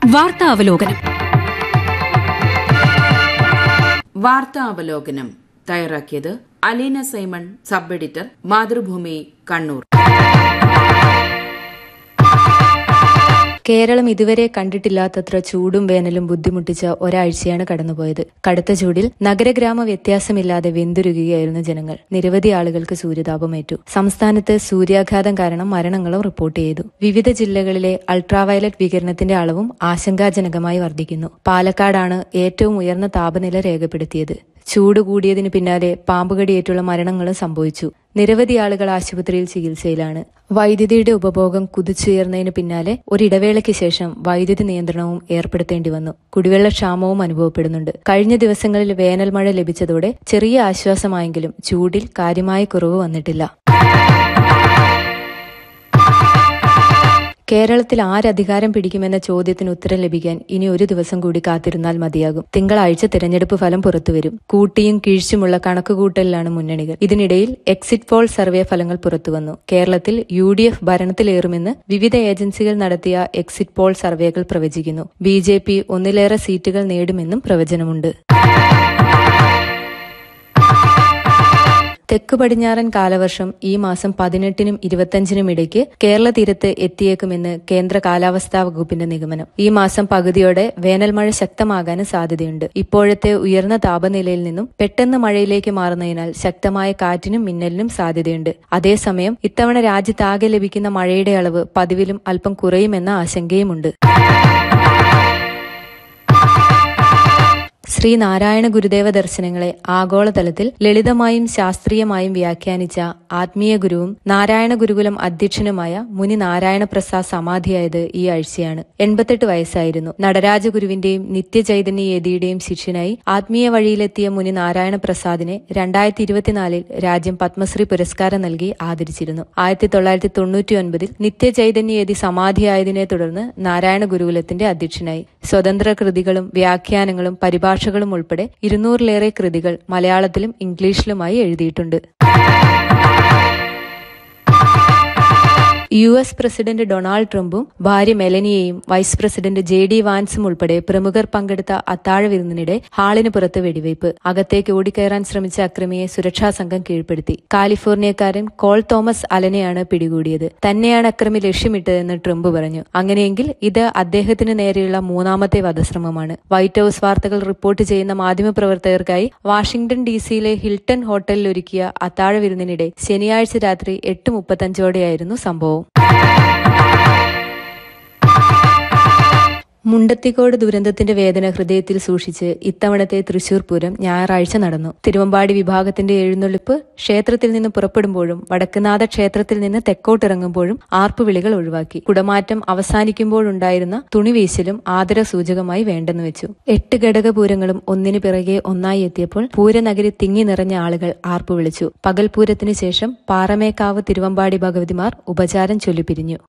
വാർത്താ അവലോകനം വാർത്താ അവലോകനം തയ്യാറാക്കിയത് അലീന സൈമൺ സബ് എഡിറ്റർ മാതൃഭൂമി കണ്ണൂർ കേരളം ഇതുവരെ കണ്ടിട്ടില്ലാത്തത്ര ചൂടും വേനലും ബുദ്ധിമുട്ടിച്ച ഒരാഴ്ചയാണ് കടന്നുപോയത് കടുത്ത ചൂടിൽ നഗരഗ്രാമ വ്യത്യാസമില്ലാതെ വെന്തുരുകുകയായിരുന്നു ജനങ്ങൾ നിരവധി ആളുകൾക്ക് സൂര്യതാപമേറ്റു സംസ്ഥാനത്ത് സൂര്യാഘാതം കാരണം മരണങ്ങളും റിപ്പോർട്ട് ചെയ്തു വിവിധ ജില്ലകളിലെ അൾട്രാവയലറ്റ് വികിരണത്തിന്റെ അളവും ആശങ്കാജനകമായി വർദ്ധിക്കുന്നു പാലക്കാടാണ് ഏറ്റവും ഉയർന്ന താപനില രേഖപ്പെടുത്തിയത് ചൂട് കൂടിയതിനു പിന്നാലെ പാമ്പുകടിയേറ്റുള്ള മരണങ്ങളും സംഭവിച്ചു നിരവധി ആളുകൾ ആശുപത്രിയിൽ ചികിത്സയിലാണ് വൈദ്യുതിയുടെ ഉപഭോഗം കുതിച്ചുയർന്നതിന് പിന്നാലെ ഒരിടവേളയ്ക്ക് ശേഷം വൈദ്യുതി നിയന്ത്രണവും ഏർപ്പെടുത്തേണ്ടി വന്നു കുടിവെള്ളക്ഷാമവും അനുഭവപ്പെടുന്നുണ്ട് കഴിഞ്ഞ ദിവസങ്ങളിൽ വേനൽ മഴ ലഭിച്ചതോടെ ചെറിയ ആശ്വാസമായെങ്കിലും ചൂടിൽ കാര്യമായ കുറവ് വന്നിട്ടില്ല കേരളത്തിൽ ആരധികാരം പിടിക്കുമെന്ന ചോദ്യത്തിന് ഉത്തരം ലഭിക്കാൻ ഇനി ഒരു ദിവസം കൂടി കാത്തിരുന്നാൽ മതിയാകും തിങ്കളാഴ്ച തിരഞ്ഞെടുപ്പ് ഫലം പുറത്തുവരും കൂട്ടിയും കീഴ്ച്ചുമുള്ള കണക്കുകൂട്ടലിലാണ് മുന്നണികൾ ഇതിനിടയിൽ എക്സിറ്റ് പോൾ സർവേ ഫലങ്ങൾ പുറത്തുവന്നു കേരളത്തിൽ യു ഡി എഫ് ഭരണത്തിലേറുമെന്ന് വിവിധ ഏജൻസികൾ നടത്തിയ എക്സിറ്റ് പോൾ സർവേകൾ പ്രവചിക്കുന്നു ബി ജെ പി ഒന്നിലേറെ സീറ്റുകൾ നേടുമെന്നും പ്രവചനമുണ്ട് തെക്ക് പടിഞ്ഞാറൻ കാലവർഷം ഈ മാസം പതിനെട്ടിനും ഇരുപത്തിയഞ്ചിനും ഇടയ്ക്ക് കേരള തീരത്ത് എത്തിയേക്കുമെന്ന് കേന്ദ്ര കാലാവസ്ഥാ വകുപ്പിന്റെ നിഗമനം ഈ മാസം പകുതിയോടെ വേനൽ മഴ ശക്തമാകാനും സാധ്യതയുണ്ട് ഇപ്പോഴത്തെ ഉയർന്ന താപനിലയിൽ നിന്നും പെട്ടെന്ന് മഴയിലേക്ക് മാറുന്നതിനാൽ ശക്തമായ കാറ്റിനും മിന്നലിനും സാധ്യതയുണ്ട് അതേസമയം ഇത്തവണ രാജ്യത്താകെ ലഭിക്കുന്ന മഴയുടെ അളവ് പതിവിലും അല്പം കുറയുമെന്ന ആശങ്കയുമുണ്ട് ശ്രീ നാരായണ ഗുരുദേവ ദർശനങ്ങളെ ആഗോളതലത്തിൽ ലളിതമായും ശാസ്ത്രീയമായും വ്യാഖ്യാനിച്ച ആത്മീയ ഗുരുവും നാരായണ ഗുരുകുലം അധ്യക്ഷനുമായ മുനി നാരായണ പ്രസാദ് സമാധിയായത് ഈ ആഴ്ചയാണ് എൺപത്തെട്ട് വയസ്സായിരുന്നു നടരാജ ഗുരുവിന്റെയും നിത്യചൈതന്യ യതിയുടെയും ശിഷ്യനായി ആത്മീയ വഴിയിലെത്തിയ മുനി നാരായണ പ്രസാദിനെ രണ്ടായിരത്തി ഇരുപത്തിനാലിൽ രാജ്യം പത്മശ്രീ പുരസ്കാരം നൽകി ആദരിച്ചിരുന്നു ആയിരത്തി തൊള്ളായിരത്തി തൊണ്ണൂറ്റി ഒൻപതിൽ നിത്യചൈതന്യ യതി സമാധിയായതിനെ തുടർന്ന് നാരായണ ഗുരുകുലത്തിന്റെ അധ്യക്ഷനായി സ്വതന്ത്ര കൃതികളും വ്യാഖ്യാനങ്ങളും പരിഭാഷകളും ഉൾപ്പെടെ ഇരുന്നൂറിലേറെ കൃതികൾ മലയാളത്തിലും ഇംഗ്ലീഷിലുമായി എഴുതിയിട്ടുണ്ട് യു എസ് പ്രസിഡന്റ് ഡൊണാൾഡ് ട്രംപും ഭാര്യ മെലനിയെയും വൈസ് പ്രസിഡന്റ് ജെ ഡി വാൻസും ഉൾപ്പെടെ പ്രമുഖർ പങ്കെടുത്ത അത്താഴ വിരുന്നിനിടെ ഹാളിന് പുറത്ത് വെടിവയ്പ് അകത്തേക്ക് ഓടിക്കയറാൻ ശ്രമിച്ച അക്രമിയെ സുരക്ഷാ സംഘം കീഴ്പ്പെടുത്തി കാലിഫോർണിയക്കാരൻ കോൾ തോമസ് അലനെയാണ് പിടികൂടിയത് തന്നെയാണ് അക്രമി ലക്ഷ്യമിട്ടതെന്ന് ട്രംപ് പറഞ്ഞു അങ്ങനെയെങ്കിൽ ഇത് അദ്ദേഹത്തിന് നേരെയുള്ള മൂന്നാമത്തെ വധശ്രമമാണ് വൈറ്റ് ഹൌസ് വാർത്തകൾ റിപ്പോർട്ട് ചെയ്യുന്ന മാധ്യമപ്രവർത്തകർക്കായി വാഷിംഗ്ടൺ ഡി സിയിലെ ഹിൽട്ടൺ ഹോട്ടലിൽ ഒരുക്കിയ അത്താഴ വിരുന്നിനിടെ ശനിയാഴ്ച രാത്രി എട്ട് മുപ്പത്തഞ്ചോടെയായിരുന്നു സംഭവം മുണ്ടത്തിക്കോട് ദുരന്തത്തിന്റെ വേദന ഹൃദയത്തിൽ സൂക്ഷിച്ച് ഇത്തവണത്തെ തൃശൂർ പൂരം ഞായറാഴ്ച നടന്നു തിരുവമ്പാടി വിഭാഗത്തിന്റെ എഴുന്നള്ളിപ്പ് ക്ഷേത്രത്തിൽ നിന്ന് പുറപ്പെടുമ്പോഴും വടക്കുനാഥ ക്ഷേത്രത്തിൽ നിന്ന് തെക്കോട്ടിറങ്ങുമ്പോഴും ആർപ്പുവിളികൾ ഒഴിവാക്കി കുടമാറ്റം അവസാനിക്കുമ്പോഴുണ്ടായിരുന്ന തുണിവീശലും ആദര സൂചകമായി വേണ്ടെന്ന് വെച്ചു എട്ട് ഘടകപൂരങ്ങളും ഒന്നിനു പിറകെ ഒന്നായി എത്തിയപ്പോൾ പൂരനഗരി തിങ്ങി നിറഞ്ഞ ആളുകൾ ആർപ്പു വിളിച്ചു പകൽപൂരത്തിനു ശേഷം പാറമേക്കാവ് തിരുവമ്പാടി ഭഗവതിമാർ ഉപചാരം ചൊല്ലിപ്പിരിഞ്ഞു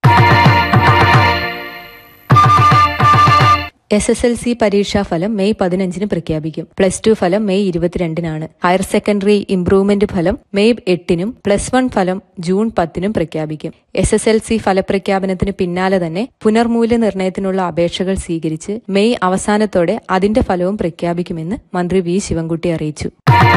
എസ് എസ് എൽ സി പരീക്ഷാ ഫലം മെയ് പതിനഞ്ചിന് പ്രഖ്യാപിക്കും പ്ലസ് ടു ഫലം മെയ് ഇരുപത്തിരണ്ടിനാണ് ഹയർ സെക്കൻഡറി ഇംപ്രൂവ്മെന്റ് ഫലം മെയ് എട്ടിനും പ്ലസ് വൺ ഫലം ജൂൺ പത്തിനും പ്രഖ്യാപിക്കും എസ് എസ് എൽ സി ഫലപ്രഖ്യാപനത്തിന് പിന്നാലെ തന്നെ പുനർമൂല്യനിർണ്ണയത്തിനുള്ള അപേക്ഷകൾ സ്വീകരിച്ച് മെയ് അവസാനത്തോടെ അതിന്റെ ഫലവും പ്രഖ്യാപിക്കുമെന്ന് മന്ത്രി വി ശിവൻകുട്ടി അറിയിച്ചു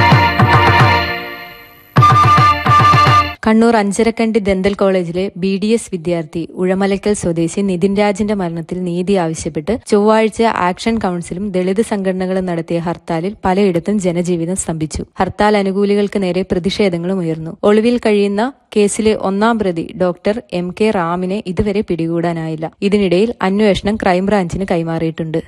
Kannur Anjarakandy dental college B D S വിദ്യാർത്ഥി ഉഴമലക്കൽ സ്വദേശി നിതിൻ രാജിന്റെ മരണത്തിൽ നീതി ആവശ്യപ്പെട്ട് ചൊവ്വാഴ്ച ആക്ഷൻ കൌൺസിലും ദളിത് സംഘടനകളും നടത്തിയ ഹർത്താലിൽ പലയിടത്തും ജനജീവിതം സ്തംഭിച്ചു ഹർത്താൽ അനുകൂലികൾക്ക് നേരെ പ്രതിഷേധങ്ങളും ഉയർന്നു ഒളിവിൽ കഴിയുന്ന കേസിലെ ഒന്നാം പ്രതി ഡോക്ടർ എം കെ റാമിനെ ഇതുവരെ പിടികൂടാനായില്ല ഇതിനിടയിൽ അന്വേഷണം ക്രൈംബ്രാഞ്ചിന് കൈമാറിയിട്ടുണ്ട്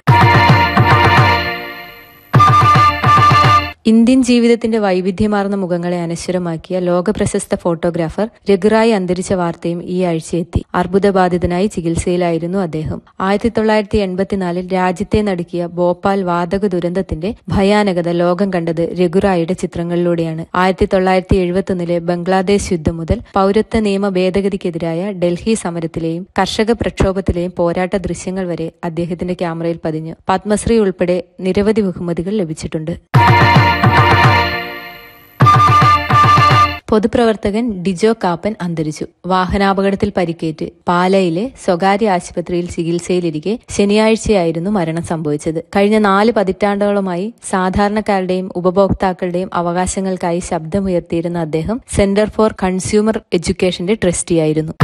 ഇന്ത്യൻ ജീവിതത്തിന്റെ വൈവിധ്യമാർന്ന മുഖങ്ങളെ അനശ്വരമാക്കിയ ലോകപ്രശസ്ത ഫോട്ടോഗ്രാഫർ രഘുറായി അന്തരിച്ച വാർത്തയും ഈ ആഴ്ചയെത്തി അർബുദബാധിതനായി ചികിത്സയിലായിരുന്നു അദ്ദേഹം ആയിരത്തി തൊള്ളായിരത്തി എൺപത്തിനാലിൽ രാജ്യത്തെ നടുക്കിയ ഭോപ്പാൽ വാതക ദുരന്തത്തിന്റെ ഭയാനകത ലോകം കണ്ടത് രഘുറായിയുടെ ചിത്രങ്ങളിലൂടെയാണ് ആയിരത്തി തൊള്ളായിരത്തി എഴുപത്തൊന്നിലെ ബംഗ്ലാദേശ് യുദ്ധം മുതൽ പൗരത്വ നിയമ ഭേദഗതിക്കെതിരായ ഡൽഹി സമരത്തിലെയും കർഷക പ്രക്ഷോഭത്തിലെയും പോരാട്ട ദൃശ്യങ്ങൾ വരെ അദ്ദേഹത്തിന്റെ ക്യാമറയിൽ പതിഞ്ഞു പത്മശ്രീ ഉൾപ്പെടെ നിരവധി ബഹുമതികൾ ലഭിച്ചിട്ടുണ്ട് പൊതുപ്രവർത്തകൻ ഡിജോ കാപ്പൻ അന്തരിച്ചു വാഹനാപകടത്തിൽ പരിക്കേറ്റ് പാലയിലെ സ്വകാര്യ ആശുപത്രിയിൽ ചികിത്സയിലിരിക്കെ ശനിയാഴ്ചയായിരുന്നു മരണം സംഭവിച്ചത് കഴിഞ്ഞ നാല് പതിറ്റാണ്ടുകളുമായി സാധാരണക്കാരുടെയും ഉപഭോക്താക്കളുടെയും അവകാശങ്ങൾക്കായി ശബ്ദമുയർത്തിയിരുന്ന അദ്ദേഹം സെന്റർ ഫോർ കൺസ്യൂമർ എഡ്യൂക്കേഷന്റെ ട്രസ്റ്റിയായിരുന്നു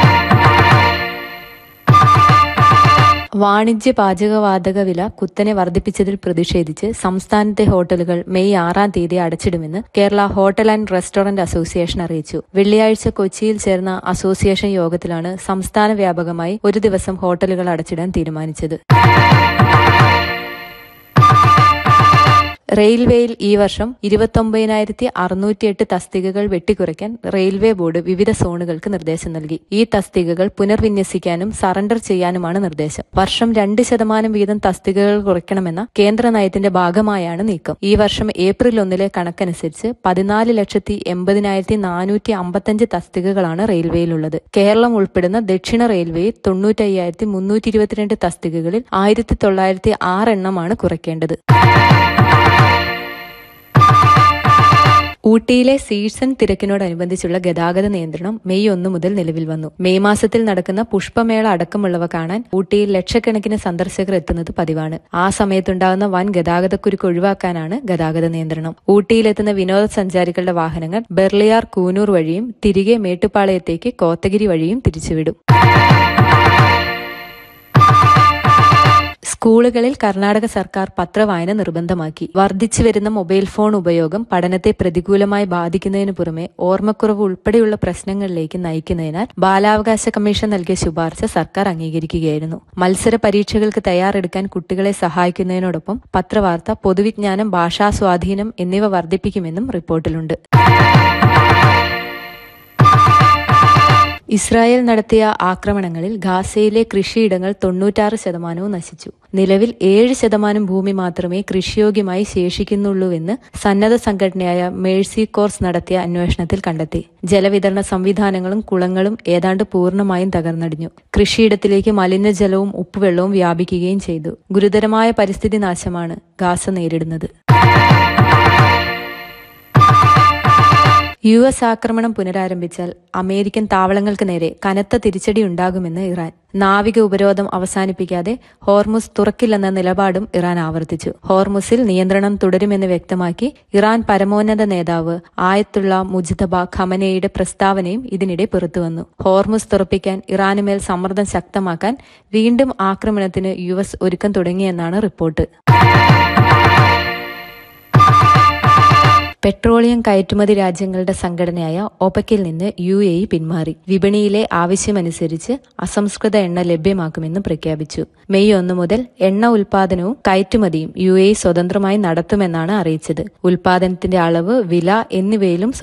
വാണിജ്യ പാചകവാതക വില കുത്തനെ വർദ്ധിപ്പിച്ചതിൽ പ്രതിഷേധിച്ച് സംസ്ഥാനത്തെ ഹോട്ടലുകൾ മെയ് ആറാം തീയതി അടച്ചിടുമെന്ന് Kerala hotel and restaurant association അറിയിച്ചു വെള്ളിയാഴ്ച കൊച്ചിയിൽ ചേർന്ന അസോസിയേഷൻ യോഗത്തിലാണ് സംസ്ഥാന വ്യാപകമായി ഒരു ദിവസം ഹോട്ടലുകൾ അടച്ചിടാൻ തീരുമാനിച്ചത് റെയിൽവേയിൽ ഈ വർഷം ഇരുപത്തൊമ്പതിനായിരത്തി അറുന്നൂറ്റിയെട്ട് തസ്തികകൾ വെട്ടിക്കുറയ്ക്കാൻ റെയിൽവേ ബോർഡ് വിവിധ സോണുകൾക്ക് നിർദ്ദേശം നൽകി ഈ തസ്തികകൾ പുനർവിന്യസിക്കാനും സറണ്ടർ ചെയ്യാനുമാണ് നിർദ്ദേശം വർഷം രണ്ട് ശതമാനം വീതം തസ്തികകൾ കുറയ്ക്കണമെന്ന കേന്ദ്ര നയത്തിന്റെ ഭാഗമായാണ് നീക്കം ഈ വർഷം ഏപ്രിൽ ഒന്നിലെ കണക്കനുസരിച്ച് പതിനാല് ലക്ഷത്തി എൺപതിനായിരത്തി നാനൂറ്റി അമ്പത്തഞ്ച് തസ്തികകളാണ് റെയിൽവേയിലുള്ളത് കേരളം ഉൾപ്പെടുന്ന ദക്ഷിണ റെയിൽവേയിൽ തൊണ്ണൂറ്റയ്യായിരത്തി മുന്നൂറ്റി ഇരുപത്തിരണ്ട് തസ്തികകളിൽ ആയിരത്തി തൊള്ളായിരത്തി ആറ് എണ്ണമാണ് കുറയ്ക്കേണ്ടത് ഊട്ടിയിലെ സീസൺ തിരക്കിനോടനുബന്ധിച്ചുള്ള ഗതാഗത നിയന്ത്രണം മെയ് ഒന്ന് മുതൽ നിലവിൽ വന്നു മെയ് മാസത്തിൽ നടക്കുന്ന പുഷ്പമേള അടക്കമുള്ളവ കാണാൻ ഊട്ടിയിൽ ലക്ഷക്കണക്കിന് സന്ദർശകർ എത്തുന്നത് പതിവാണ് ആ സമയത്തുണ്ടാകുന്ന വൻ ഗതാഗതക്കുരുക്ക് ഒഴിവാക്കാനാണ് ഗതാഗത നിയന്ത്രണം ഊട്ടിയിലെത്തുന്ന വിനോദസഞ്ചാരികളുടെ വാഹനങ്ങൾ ബെർലിയാർ കൂനൂർ വഴിയും തിരികെ മേട്ടുപ്പാളയത്തേക്ക് കോത്തഗിരി വഴിയും തിരിച്ചുവിടും സ്കൂളുകളിൽ കർണാടക സർക്കാർ പത്രവായന നിർബന്ധമാക്കി വർദ്ധിച്ചു വരുന്ന മൊബൈൽ ഫോൺ ഉപയോഗം പഠനത്തെ പ്രതികൂലമായി ബാധിക്കുന്നതിന് പുറമെ ഓർമ്മക്കുറവ് ഉൾപ്പെടെയുള്ള പ്രശ്നങ്ങളിലേക്ക് നയിക്കുന്നതിനാൽ ബാലാവകാശ കമ്മീഷൻ നൽകിയ ശുപാർശ സർക്കാർ അംഗീകരിക്കുകയായിരുന്നു മത്സര പരീക്ഷകൾക്ക് തയ്യാറെടുക്കാൻ കുട്ടികളെ സഹായിക്കുന്നതിനോടൊപ്പം പത്രവാർത്ത പൊതുവിജ്ഞാനം ഭാഷാ സ്വാധീനം എന്നിവ വർദ്ധിപ്പിക്കുമെന്നും റിപ്പോർട്ടിലുണ്ട് ഇസ്രായേൽ നടത്തിയ ആക്രമണങ്ങളിൽ ഗാസയിലെ കൃഷിയിടങ്ങൾ തൊണ്ണൂറ്റാറ് ശതമാനവും നശിച്ചു നിലവിൽ ഏഴ് ശതമാനം ഭൂമി മാത്രമേ കൃഷിയോഗ്യമായി ശേഷിക്കുന്നുള്ളൂവെന്ന് സന്നദ്ധ സംഘടനയായ മേഴ്സി കോർസ് നടത്തിയ അന്വേഷണത്തിൽ കണ്ടെത്തി ജലവിതരണ സംവിധാനങ്ങളും കുളങ്ങളും ഏതാണ്ട് പൂർണ്ണമായും തകർന്നടിഞ്ഞു കൃഷിയിടത്തിലേക്ക് മലിനജലവും ഉപ്പുവെള്ളവും വ്യാപിക്കുകയും ചെയ്തു ഗുരുതരമായ പരിസ്ഥിതി നാശമാണ് ഗാസ നേരിടുന്നത് യു എസ് ആക്രമണം പുനരാരംഭിച്ചാൽ അമേരിക്കൻ താവളങ്ങൾക്ക് നേരെ കനത്ത തിരിച്ചടി ഉണ്ടാകുമെന്ന് ഇറാൻ നാവിക ഉപരോധം അവസാനിപ്പിക്കാതെ ഹോർമുസ് തുറക്കില്ലെന്ന നിലപാടും ഇറാൻ ആവർത്തിച്ചു ഹോർമുസിൽ നിയന്ത്രണം തുടരുമെന്ന് വ്യക്തമാക്കി ഇറാൻ പരമോന്നത നേതാവ് ആയത്തുള്ള മുജിതബ ഖമനയുടെ പ്രസ്താവനയും ഇതിനിടെ പുറത്തുവന്നു ഹോർമുസ് തുറപ്പിക്കാൻ ഇറാനുമേൽ സമ്മർദ്ദം ശക്തമാക്കാൻ വീണ്ടും ആക്രമണത്തിന് യു എസ് ഒരുക്കം തുടങ്ങിയെന്നാണ് റിപ്പോർട്ട് പെട്രോളിയം കയറ്റുമതി രാജ്യങ്ങളുടെ സംഘടനയായ ഒപെക്കിൽ നിന്ന് യു എ ഇ പിന്മാറി വിപണിയിലെ ആവശ്യമനുസരിച്ച് അസംസ്കൃത എണ്ണ ലഭ്യമാക്കുമെന്ന് പ്രഖ്യാപിച്ചു മെയ് ഒന്ന് മുതൽ എണ്ണ ഉൽപാദനവും കയറ്റുമതിയും യു എ ഇ സ്വതന്ത്രമായി നടത്തുമെന്നാണ് അറിയിച്ചത് ഉൽപാദനത്തിന്റെ അളവ് വില എന്നിവയിലും